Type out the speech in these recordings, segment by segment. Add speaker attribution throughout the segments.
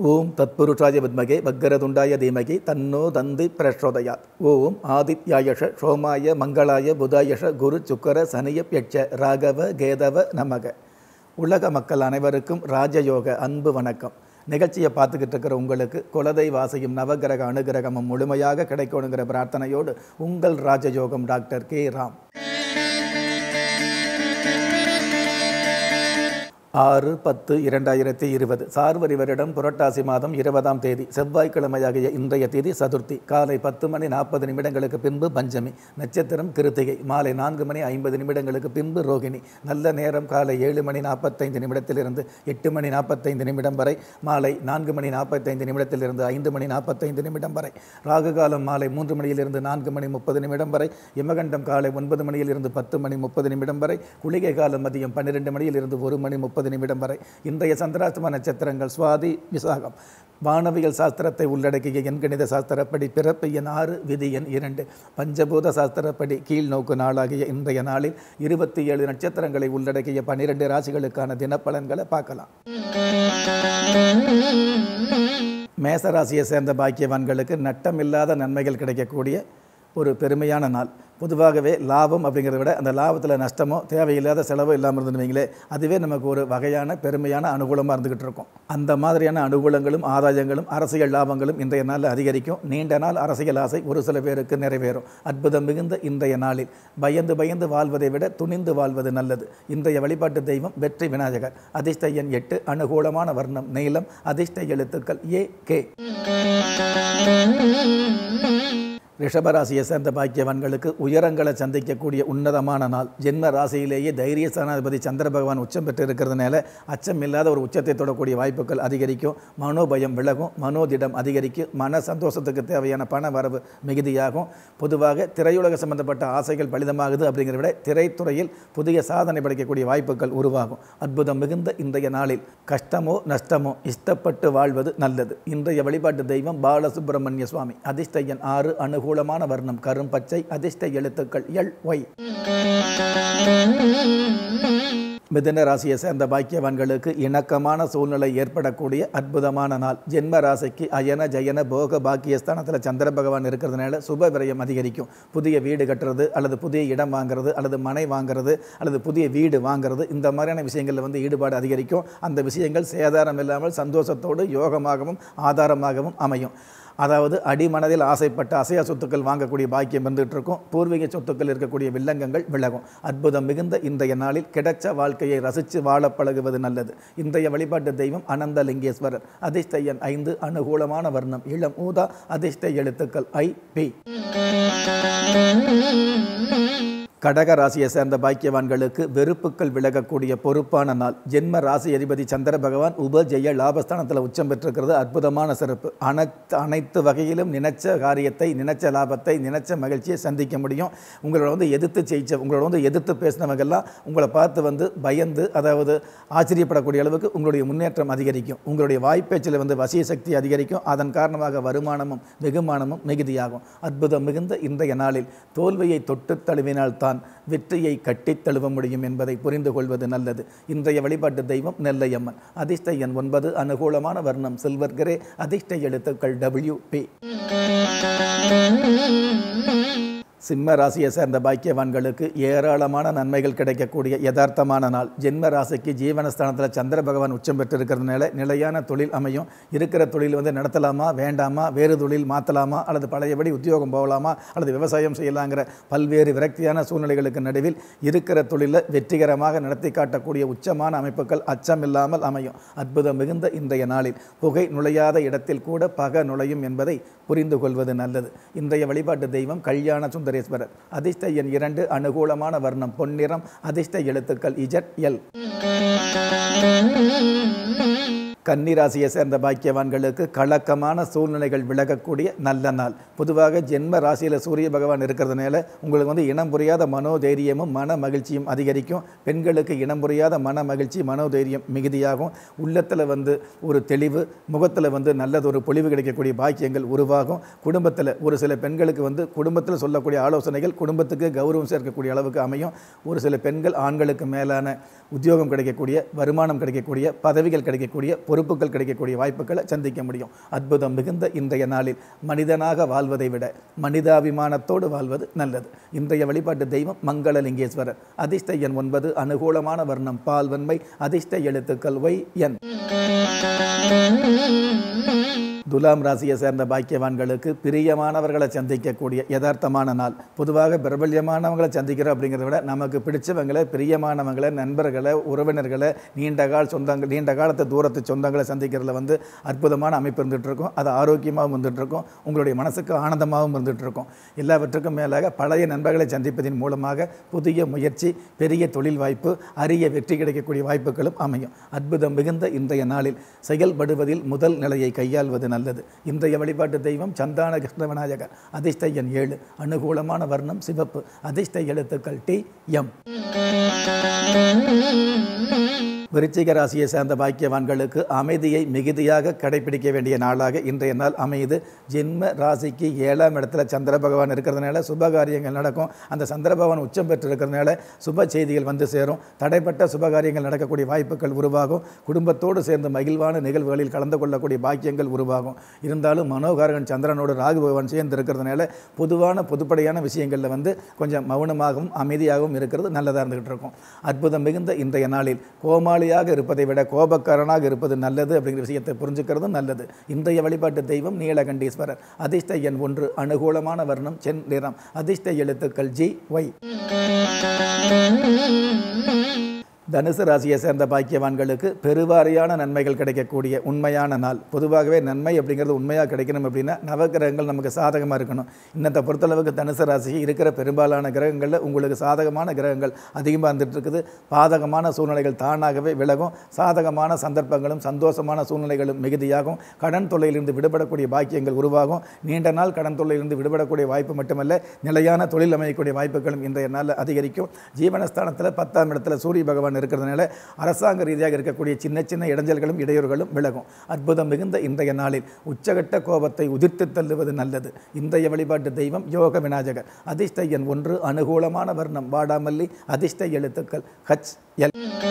Speaker 1: ஓம் தத்புருஷாய வித்மகே வக்கரதுண்டாய தீமகி தன்னோ தந்தி பிரச்சோதயாத் ஓம் ஆதித்யாயஷ சோமாய மங்களாய புதாயஷ குரு சுக்கர சனியப்யட்ச ராகவ கேதவ நமக உலக மக்கள் அனைவருக்கும் ராஜயோக அன்பு வணக்கம் நிகழ்ச்சியை பார்த்துக்கிட்டு இருக்கிற உங்களுக்கு குலதை வாசியும் நவகிரக அனுகிரகமும் முழுமையாக கிடைக்கணுங்கிற பிரார்த்தனையோடு உங்கள் ராஜயோகம் டாக்டர் கே ராம் ஆறு பத்து இரண்டாயிரத்தி இருபது சார்வரி வருடம் புரட்டாசி மாதம் இருபதாம் தேதி செவ்வாய்க்கிழமையாகிய இன்றைய தேதி சதுர்த்தி காலை பத்து மணி நாற்பது நிமிடங்களுக்கு பின்பு பஞ்சமி நட்சத்திரம் கிருத்திகை மாலை நான்கு மணி ஐம்பது நிமிடங்களுக்கு பின்பு ரோகிணி நல்ல நேரம் காலை ஏழு மணி நாற்பத்தைந்து நிமிடத்திலிருந்து எட்டு மணி நாற்பத்தைந்து நிமிடம் வரை மாலை நான்கு மணி நாற்பத்தைந்து நிமிடத்திலிருந்து ஐந்து மணி நாற்பத்தைந்து நிமிடம் வரை ராகு காலம் மாலை மூன்று மணியிலிருந்து நான்கு மணி முப்பது நிமிடம் வரை யமகண்டம் காலை ஒன்பது மணியிலிருந்து பத்து மணி முப்பது நிமிடம் வரை குளிகை காலம் மதியம் பன்னிரெண்டு மணியிலிருந்து ஒரு மணி முப்பது நிமிடம் வரை இன்றைய சந்திராஷ்டம நட்சத்திரங்கள் சுவாதி விசாகம் வானவியல் சாஸ்திரத்தை உள்ளடக்கிய எண்கணித சாஸ்திரப்படி பிறப்பு எண் ஆறு விதி எண் இரண்டு பஞ்சபூத சாஸ்திரப்படி கீழ் நோக்கு நாளாகிய இன்றைய நாளில் இருபத்தி ஏழு நட்சத்திரங்களை உள்ளடக்கிய பனிரெண்டு ராசிகளுக்கான தினப்பலன்களை பார்க்கலாம் மேசராசியை சேர்ந்த பாக்கியவான்களுக்கு நட்டமில்லாத நன்மைகள் கிடைக்கக்கூடிய ஒரு பெருமையான நாள் பொதுவாகவே லாபம் அப்படிங்கிறத விட அந்த லாபத்தில் நஷ்டமோ தேவையில்லாத செலவோ இல்லாமல் இருந்துவீங்களே அதுவே நமக்கு ஒரு வகையான பெருமையான அனுகூலமாக இருந்துகிட்டு இருக்கும் அந்த மாதிரியான அனுகூலங்களும் ஆதாயங்களும் அரசியல் லாபங்களும் இன்றைய நாளில் அதிகரிக்கும் நீண்ட நாள் அரசியல் ஆசை ஒரு சில பேருக்கு நிறைவேறும் அற்புதம் மிகுந்த இன்றைய நாளில் பயந்து பயந்து வாழ்வதை விட துணிந்து வாழ்வது நல்லது இன்றைய வழிபாட்டு தெய்வம் வெற்றி விநாயகர் அதிர்ஷ்ட எண் எட்டு அனுகூலமான வர்ணம் நீளம் அதிர்ஷ்ட எழுத்துக்கள் ஏ கே ரிஷபராசியை சேர்ந்த பாக்கியவான்களுக்கு உயரங்களை சந்திக்கக்கூடிய உன்னதமான நாள் ஜென்ம ராசியிலேயே தைரிய ஸ்தானாதிபதி சந்திர பகவான் உச்சம் பெற்று இருக்கிறதுனால அச்சம் இல்லாத ஒரு உச்சத்தை தொடக்கூடிய வாய்ப்புகள் அதிகரிக்கும் மனோபயம் விலகும் மனோதிடம் அதிகரிக்கும் மன சந்தோஷத்துக்கு தேவையான பண வரவு மிகுதியாகும் பொதுவாக திரையுலக சம்பந்தப்பட்ட ஆசைகள் பலிதமாகுது அப்படிங்கிறத விட திரைத்துறையில் புதிய சாதனை படைக்கக்கூடிய வாய்ப்புகள் உருவாகும் அற்புதம் மிகுந்த இன்றைய நாளில் கஷ்டமோ நஷ்டமோ இஷ்டப்பட்டு வாழ்வது நல்லது இன்றைய வழிபாட்டு தெய்வம் பாலசுப்பிரமணிய சுவாமி அதிர்ஷ்ட எண் ஆறு அணுகு அனுகூலமான வர்ணம் கரும் பச்சை அதிர்ஷ்ட எழுத்துக்கள் எல் ஒய் மிதன ராசியை சேர்ந்த பாக்கியவான்களுக்கு இணக்கமான சூழ்நிலை ஏற்படக்கூடிய அற்புதமான நாள் ஜென்ம ராசிக்கு அயன ஜயன போக பாக்கியஸ்தானத்தில் சந்திர பகவான் இருக்கிறதுனால சுப விரயம் அதிகரிக்கும் புதிய வீடு கட்டுறது அல்லது புதிய இடம் வாங்குறது அல்லது மனை வாங்குறது அல்லது புதிய வீடு வாங்குறது இந்த மாதிரியான விஷயங்களில் வந்து ஈடுபாடு அதிகரிக்கும் அந்த விஷயங்கள் சேதாரம் இல்லாமல் சந்தோஷத்தோடு யோகமாகவும் ஆதாரமாகவும் அமையும் அதாவது அடிமனதில் ஆசைப்பட்ட அசைய சொத்துக்கள் வாங்கக்கூடிய பாக்கியம் வந்துட்டு இருக்கும் பூர்வீக சொத்துக்கள் இருக்கக்கூடிய வில்லங்கங்கள் விலகும் அற்புதம் மிகுந்த இன்றைய நாளில் கிடைச்ச வாழ்க்கையை ரசித்து வாழ பழகுவது நல்லது இன்றைய வழிபாட்டு தெய்வம் அனந்த லிங்கேஸ்வரர் அதிர்ஷ்ட எண் ஐந்து அனுகூலமான வர்ணம் இளம் ஊதா அதிர்ஷ்ட எழுத்துக்கள் ஐ பி கடக ராசியை சேர்ந்த பாக்கியவான்களுக்கு வெறுப்புகள் விலகக்கூடிய பொறுப்பான நாள் ஜென்ம ராசி அதிபதி சந்திர பகவான் உப ஜெய லாபஸ்தானத்தில் உச்சம் பெற்றிருக்கிறது அற்புதமான சிறப்பு அனைத்து அனைத்து வகையிலும் நினைச்ச காரியத்தை நினைச்ச லாபத்தை நினைச்ச மகிழ்ச்சியை சந்திக்க முடியும் உங்களோட வந்து எதிர்த்து ஜெயிச்ச உங்களோட வந்து எதிர்த்து பேசினவங்கெல்லாம் உங்களை பார்த்து வந்து பயந்து அதாவது ஆச்சரியப்படக்கூடிய அளவுக்கு உங்களுடைய முன்னேற்றம் அதிகரிக்கும் உங்களுடைய வாய்ப்பேச்சில் வந்து வசிய சக்தி அதிகரிக்கும் அதன் காரணமாக வருமானமும் வெகுமானமும் மிகுதியாகும் அற்புதம் மிகுந்த இன்றைய நாளில் தோல்வியை தொட்டு தழுவினால் தான் வெற்றியை கட்டித் தழுவ முடியும் என்பதை புரிந்து கொள்வது நல்லது இன்றைய வழிபாட்டு தெய்வம் நெல்லையம்மன் அதிர்ஷ்ட எண் ஒன்பது அனுகூலமான வர்ணம் சில்வர் கிரே அதிர்ஷ்ட எழுத்துக்கள் டபிள்யூ பி சிம்ம ராசியை சேர்ந்த பாக்கியவான்களுக்கு ஏராளமான நன்மைகள் கிடைக்கக்கூடிய யதார்த்தமான நாள் ஜென்ம ராசிக்கு ஜீவனஸ்தானத்தில் சந்திர பகவான் உச்சம் பெற்றிருக்கிறதுனால நிலையான தொழில் அமையும் இருக்கிற தொழில் வந்து நடத்தலாமா வேண்டாமா வேறு தொழில் மாற்றலாமா அல்லது பழையபடி உத்தியோகம் போகலாமா அல்லது விவசாயம் செய்யலாங்கிற பல்வேறு விரக்தியான சூழ்நிலைகளுக்கு நடுவில் இருக்கிற தொழிலை வெற்றிகரமாக நடத்தி காட்டக்கூடிய உச்சமான அமைப்புகள் அச்சமில்லாமல் அமையும் அற்புதம் மிகுந்த இன்றைய நாளில் புகை நுழையாத இடத்தில் கூட பக நுழையும் என்பதை புரிந்து கொள்வது நல்லது இன்றைய வழிபாட்டு தெய்வம் கல்யாண சுந்தரேஸ்வரர் அதிர்ஷ்ட எண் இரண்டு அனுகூலமான வர்ணம் பொன்னிறம் அதிர்ஷ்ட எழுத்துக்கள் இஜட் எல் கன்னிராசியை சேர்ந்த பாக்கியவான்களுக்கு கலக்கமான சூழ்நிலைகள் விலகக்கூடிய நல்ல நாள் பொதுவாக ஜென்ம ராசியில் சூரிய பகவான் இருக்கிறதுனால உங்களுக்கு வந்து இனம் புரியாத மனோதைரியமும் மன மகிழ்ச்சியும் அதிகரிக்கும் பெண்களுக்கு இனம் புரியாத மன மகிழ்ச்சி மனோதைரியம் மிகுதியாகும் உள்ளத்தில் வந்து ஒரு தெளிவு முகத்தில் வந்து நல்லதொரு பொலிவு கிடைக்கக்கூடிய பாக்கியங்கள் உருவாகும் குடும்பத்தில் ஒரு சில பெண்களுக்கு வந்து குடும்பத்தில் சொல்லக்கூடிய ஆலோசனைகள் குடும்பத்துக்கு கௌரவம் சேர்க்கக்கூடிய அளவுக்கு அமையும் ஒரு சில பெண்கள் ஆண்களுக்கு மேலான உத்தியோகம் கிடைக்கக்கூடிய வருமானம் கிடைக்கக்கூடிய பதவிகள் கிடைக்கக்கூடிய பொறுப்புகள் கிடைக்கக்கூடிய வாய்ப்புகளை சந்திக்க முடியும் அற்புதம் மிகுந்த இன்றைய நாளில் மனிதனாக வாழ்வதை விட மனிதாபிமானத்தோடு வாழ்வது நல்லது இன்றைய வழிபாட்டு தெய்வம் மங்களலிங்கேஸ்வரர் அதிர்ஷ்ட எண் ஒன்பது அனுகூலமான வர்ணம் பால் வெண்மை அதிர்ஷ்ட எழுத்துக்கள் ஒய் என் துலாம் ராசியை சேர்ந்த பாக்கியவான்களுக்கு பிரியமானவர்களை சந்திக்கக்கூடிய யதார்த்தமான நாள் பொதுவாக பிரபல்யமானவங்களை சந்திக்கிறோம் அப்படிங்கிறத விட நமக்கு பிடிச்சவங்களை பிரியமானவங்களை நண்பர்களை உறவினர்களை நீண்ட கால சொந்தங்கள் நீண்ட காலத்து தூரத்து சொந்தங்களை சந்திக்கிறதுல வந்து அற்புதமான அமைப்பு இருந்துகிட்டு இருக்கும் அது ஆரோக்கியமாகவும் இருந்துகிட்டு இருக்கும் உங்களுடைய மனசுக்கு ஆனந்தமாகவும் இருந்துகிட்டு இருக்கும் எல்லாவற்றுக்கும் மேலாக பழைய நண்பர்களை சந்திப்பதின் மூலமாக புதிய முயற்சி பெரிய தொழில் வாய்ப்பு அரிய வெற்றி கிடைக்கக்கூடிய வாய்ப்புகளும் அமையும் அற்புதம் மிகுந்த இன்றைய நாளில் செயல்படுவதில் முதல் நிலையை கையாள்வது நல்லது இன்றைய வழிபாட்டு தெய்வம் சந்தான கிருஷ்ண விநாயகர் அதிர்ஷ்ட எண் ஏழு அனுகூலமான வர்ணம் சிவப்பு அதிர்ஷ்ட எழுத்துக்கள் டி எம் விருச்சிக ராசியை சேர்ந்த பாக்கியவான்களுக்கு அமைதியை மிகுதியாக கடைபிடிக்க வேண்டிய நாளாக இன்றைய நாள் அமையுது ஜென்ம ராசிக்கு ஏழாம் இடத்துல சந்திர பகவான் இருக்கிறதுனால சுபகாரியங்கள் நடக்கும் அந்த சந்திர பகவான் உச்சம் பெற்று இருக்கிறதுனால சுப செய்திகள் வந்து சேரும் தடைப்பட்ட சுபகாரியங்கள் நடக்கக்கூடிய வாய்ப்புகள் உருவாகும் குடும்பத்தோடு சேர்ந்து மகிழ்வான நிகழ்வுகளில் கலந்து கொள்ளக்கூடிய பாக்கியங்கள் உருவாகும் இருந்தாலும் மனோகாரகன் சந்திரனோடு ராகு பகவான் சேர்ந்து இருக்கிறதுனால பொதுவான பொதுப்படையான விஷயங்களில் வந்து கொஞ்சம் மௌனமாகவும் அமைதியாகவும் இருக்கிறது நல்லதாக இருந்துகிட்டு இருக்கும் அற்புதம் மிகுந்த இன்றைய நாளில் கோமாளியாக இருப்பதை விட கோபக்காரனாக இருப்பது நல்லது அப்படிங்கிற விஷயத்தை புரிஞ்சுக்கிறதும் நல்லது இன்றைய வழிபாட்டு தெய்வம் நீலகண்டீஸ்வரர் அதிர்ஷ்ட எண் ஒன்று அனுகூலமான வர்ணம் சென் நிறம் அதிர்ஷ்ட எழுத்துக்கள் ஜி ஒய் தனுசு ராசியை சேர்ந்த பாக்கியவான்களுக்கு பெருவாரியான நன்மைகள் கிடைக்கக்கூடிய உண்மையான நாள் பொதுவாகவே நன்மை அப்படிங்கிறது உண்மையாக கிடைக்கணும் அப்படின்னா நவகிரகங்கள் நமக்கு சாதகமாக இருக்கணும் இன்னத்தை பொறுத்தளவுக்கு தனுசு ராசிக்கு இருக்கிற பெரும்பாலான கிரகங்களில் உங்களுக்கு சாதகமான கிரகங்கள் அதிகமாக இருந்துட்டு இருக்குது பாதகமான சூழ்நிலைகள் தானாகவே விலகும் சாதகமான சந்தர்ப்பங்களும் சந்தோஷமான சூழ்நிலைகளும் மிகுதியாகும் கடன் தொல்லையிலிருந்து விடுபடக்கூடிய பாக்கியங்கள் உருவாகும் நீண்ட நாள் கடன் தொல்லையிலிருந்து விடுபடக்கூடிய வாய்ப்பு மட்டுமல்ல நிலையான தொழில் அமையக்கூடிய வாய்ப்புகளும் இன்றைய நாளில் அதிகரிக்கும் ஜீவனஸ்தானத்தில் பத்தாம் இடத்துல சூரிய பகவான் இருக்கிறதுனால அரசாங்க ரீதியாக இருக்கக்கூடிய சின்ன சின்ன இடைஞ்சல்களும் இடையூறுகளும் விலகும் அற்புதம் மிகுந்த இன்றைய நாளில் உச்சகட்ட கோபத்தை உதிர்த்து தள்ளுவது நல்லது இன்றைய வழிபாட்டு தெய்வம் யோக விநாயகர் அதிர்ஷ்ட எண் ஒன்று அனுகூலமான வர்ணம் வாடாமல்லி அதிர்ஷ்ட எழுத்துக்கள் ஹச் எல்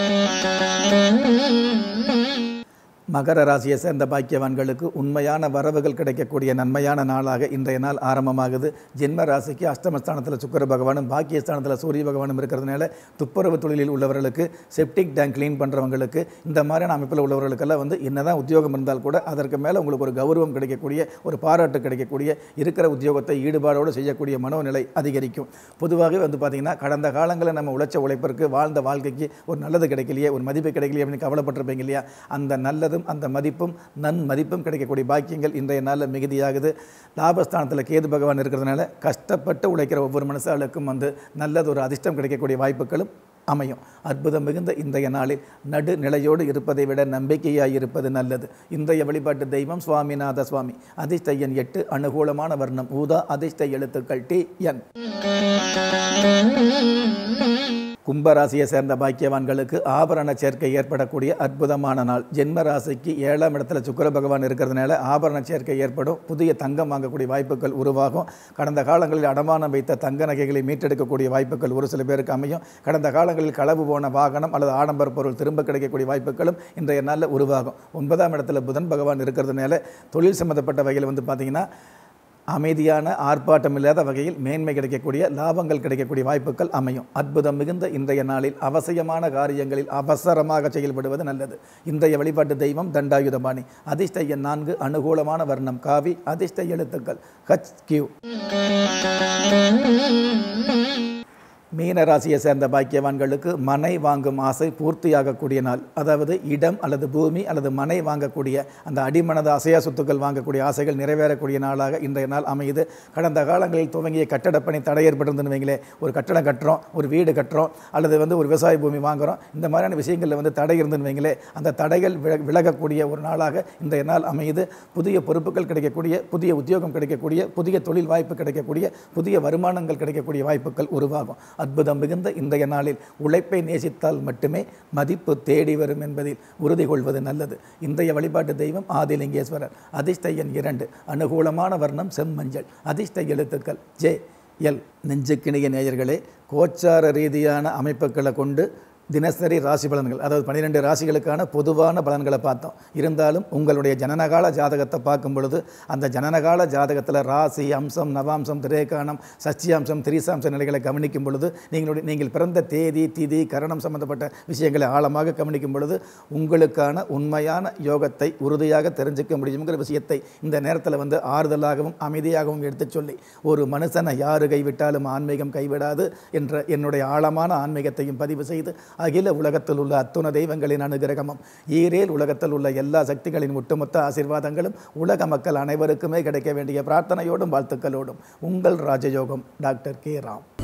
Speaker 1: மகர ராசியை சேர்ந்த பாக்கியவான்களுக்கு உண்மையான வரவுகள் கிடைக்கக்கூடிய நன்மையான நாளாக இன்றைய நாள் ஆரம்பமாகுது ஜென்ம ராசிக்கு அஷ்டமஸ்தானத்தில் சுக்கர பகவானும் பாக்கியஸ்தானத்தில் சூரிய பகவானும் இருக்கிறதுனால துப்புரவு தொழிலில் உள்ளவர்களுக்கு செப்டிக் டேங்க் க்ளீன் பண்ணுறவங்களுக்கு இந்த மாதிரியான அமைப்பில் உள்ளவர்களுக்கெல்லாம் வந்து என்னதான் உத்தியோகம் இருந்தால் கூட அதற்கு மேலே உங்களுக்கு ஒரு கௌரவம் கிடைக்கக்கூடிய ஒரு பாராட்டு கிடைக்கக்கூடிய இருக்கிற உத்தியோகத்தை ஈடுபாடோடு செய்யக்கூடிய மனோநிலை அதிகரிக்கும் பொதுவாகவே வந்து பார்த்திங்கன்னா கடந்த காலங்களில் நம்ம உழைச்ச உழைப்பிற்கு வாழ்ந்த வாழ்க்கைக்கு ஒரு நல்லது கிடைக்கலையே ஒரு மதிப்பு கிடைக்கலையே அப்படின்னு கவலைப்பட்டிருப்பீங்க இல்லையா அந்த நல்லது நல்லதும் அந்த மதிப்பும் நன் மதிப்பும் கிடைக்கக்கூடிய பாக்கியங்கள் இன்றைய நாளில் மிகுதியாகுது லாபஸ்தானத்தில் கேது பகவான் இருக்கிறதுனால கஷ்டப்பட்டு உழைக்கிற ஒவ்வொரு மனுஷாளுக்கும் வந்து நல்லது ஒரு அதிர்ஷ்டம் கிடைக்கக்கூடிய வாய்ப்புகளும் அமையும் அற்புதம் மிகுந்த இன்றைய நாளில் நடுநிலையோடு இருப்பதை விட நம்பிக்கையாய் இருப்பது நல்லது இன்றைய வழிபாட்டு தெய்வம் சுவாமிநாத சுவாமி அதிர்ஷ்ட எண் எட்டு அனுகூலமான வர்ணம் ஊதா அதிர்ஷ்ட எழுத்துக்கள் டி என் கும்பராசியை சேர்ந்த பாக்கியவான்களுக்கு ஆபரண சேர்க்கை ஏற்படக்கூடிய அற்புதமான நாள் ஜென்ம ராசிக்கு ஏழாம் இடத்துல சுக்கர பகவான் இருக்கிறதுனால ஆபரண சேர்க்கை ஏற்படும் புதிய தங்கம் வாங்கக்கூடிய வாய்ப்புகள் உருவாகும் கடந்த காலங்களில் அடமானம் வைத்த தங்க நகைகளை மீட்டெடுக்கக்கூடிய வாய்ப்புகள் ஒரு சில பேருக்கு அமையும் கடந்த காலங்களில் களவு போன வாகனம் அல்லது ஆடம்பர பொருள் திரும்ப கிடைக்கக்கூடிய வாய்ப்புகளும் இன்றைய நாளில் உருவாகும் ஒன்பதாம் இடத்துல புதன் பகவான் இருக்கிறதுனால தொழில் சம்மந்தப்பட்ட வகையில் வந்து பார்த்திங்கன்னா அமைதியான ஆர்ப்பாட்டம் இல்லாத வகையில் மேன்மை கிடைக்கக்கூடிய லாபங்கள் கிடைக்கக்கூடிய வாய்ப்புகள் அமையும் அற்புதம் மிகுந்த இன்றைய நாளில் அவசியமான காரியங்களில் அவசரமாக செயல்படுவது நல்லது இன்றைய வழிபாட்டு தெய்வம் தண்டாயுதபாணி அதிர்ஷ்ட எண் நான்கு அனுகூலமான வர்ணம் காவி அதிர்ஷ்ட எழுத்துக்கள் ஹச் கியூ மீன ராசியை சேர்ந்த பாக்கியவான்களுக்கு மனை வாங்கும் ஆசை பூர்த்தியாகக்கூடிய நாள் அதாவது இடம் அல்லது பூமி அல்லது மனை வாங்கக்கூடிய அந்த அடிமனது அசையா சொத்துக்கள் வாங்கக்கூடிய ஆசைகள் நிறைவேறக்கூடிய நாளாக இன்றைய நாள் அமையுது கடந்த காலங்களில் துவங்கிய கட்டடப் பணி தடை ஏற்பட்டிருந்துன்னு வைங்களேன் ஒரு கட்டடம் கட்டுறோம் ஒரு வீடு கட்டுறோம் அல்லது வந்து ஒரு விவசாய பூமி வாங்குறோம் இந்த மாதிரியான விஷயங்களில் வந்து தடை இருந்துன்னு வைங்களேன் அந்த தடைகள் வில விலகக்கூடிய ஒரு நாளாக இன்றைய நாள் அமையுது புதிய பொறுப்புகள் கிடைக்கக்கூடிய புதிய உத்தியோகம் கிடைக்கக்கூடிய புதிய தொழில் வாய்ப்பு கிடைக்கக்கூடிய புதிய வருமானங்கள் கிடைக்கக்கூடிய வாய்ப்புகள் உருவாகும் அற்புதம் மிகுந்த இன்றைய நாளில் உழைப்பை நேசித்தால் மட்டுமே மதிப்பு தேடி வரும் என்பதில் உறுதி கொள்வது நல்லது இன்றைய வழிபாட்டு தெய்வம் ஆதிலிங்கேஸ்வரர் அதிர்ஷ்ட எண் இரண்டு அனுகூலமான வர்ணம் செம்மஞ்சள் அதிர்ஷ்ட எழுத்துக்கள் ஜே எல் நெஞ்சுக்கிணிய நேயர்களே கோச்சார ரீதியான அமைப்புகளை கொண்டு தினசரி ராசி பலன்கள் அதாவது பன்னிரெண்டு ராசிகளுக்கான பொதுவான பலன்களை பார்த்தோம் இருந்தாலும் உங்களுடைய ஜனனகால ஜாதகத்தை பார்க்கும் பொழுது அந்த ஜனனகால ஜாதகத்தில் ராசி அம்சம் நவாம்சம் திரேகானம் சச்சியாம்சம் திரிசாம்ச நிலைகளை கவனிக்கும் பொழுது நீங்களுடைய நீங்கள் பிறந்த தேதி திதி கரணம் சம்பந்தப்பட்ட விஷயங்களை ஆழமாக கவனிக்கும் பொழுது உங்களுக்கான உண்மையான யோகத்தை உறுதியாக தெரிஞ்சுக்க முடியுங்கிற விஷயத்தை இந்த நேரத்தில் வந்து ஆறுதலாகவும் அமைதியாகவும் எடுத்துச் சொல்லி ஒரு மனுஷனை யாரு கைவிட்டாலும் ஆன்மீகம் கைவிடாது என்ற என்னுடைய ஆழமான ஆன்மீகத்தையும் பதிவு செய்து அகில உலகத்தில் உள்ள அத்துண தெய்வங்களின் அனுகிரகமும் ஈரேல் உலகத்தில் உள்ள எல்லா சக்திகளின் ஒட்டுமொத்த ஆசீர்வாதங்களும் உலக மக்கள் அனைவருக்குமே கிடைக்க வேண்டிய பிரார்த்தனையோடும் வாழ்த்துக்களோடும் உங்கள் ராஜயோகம் டாக்டர் கே ராம்